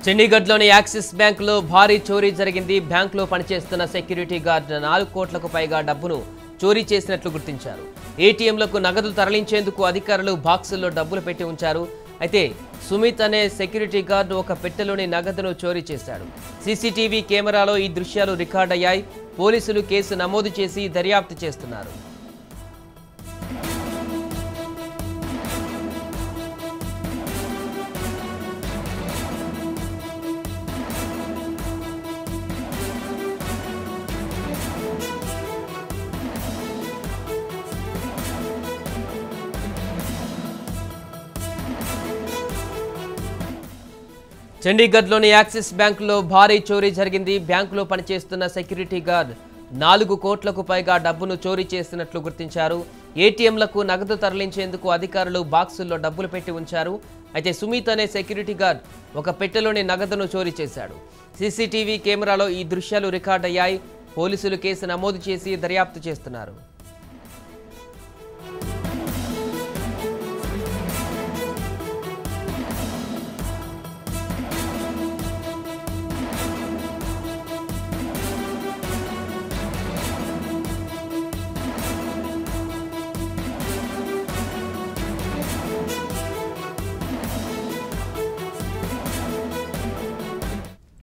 చండీగఢ్లోని axis బ్యాంకులో భారీ చోరీ జరిగింది బ్యాంకులో పనిచేస్తున్న సెక్యూరిటీ గార్డ్ నాలుగు కోట్లకు పైగా డబ్బును చోరీ చేసినట్లు గుర్తించారు ఏటీఎంలకు నగదు తరలించేందుకు అధికారులు బాక్సుల్లో డబ్బులు పెట్టి ఉంచారు అయితే సుమిత్ అనే సెక్యూరిటీ గార్డు ఒక పెట్టెలోని నగదును చోరీ చేశాడు సీసీటీవీ కెమెరాలో ఈ దృశ్యాలు రికార్డయ్యాయి పోలీసులు కేసు నమోదు చేసి దర్యాప్తు చేస్తున్నారు చండీగఢ్లోని యాక్సిస్ బ్యాంకులో భారీ చోరీ జరిగింది బ్యాంకులో పనిచేస్తున్న సెక్యూరిటీ గార్డ్ నాలుగు కోట్లకు పైగా డబ్బును చోరీ చేసినట్లు గుర్తించారు ఏటీఎంలకు నగదు తరలించేందుకు అధికారులు బాక్సుల్లో డబ్బులు పెట్టి ఉంచారు అయితే సుమిత్ అనే సెక్యూరిటీ గార్డ్ ఒక పెట్టెలోని నగదును చోరీ చేశాడు సీసీటీవీ కెమెరాలో ఈ దృశ్యాలు రికార్డయ్యాయి పోలీసులు కేసు నమోదు చేసి దర్యాప్తు చేస్తున్నారు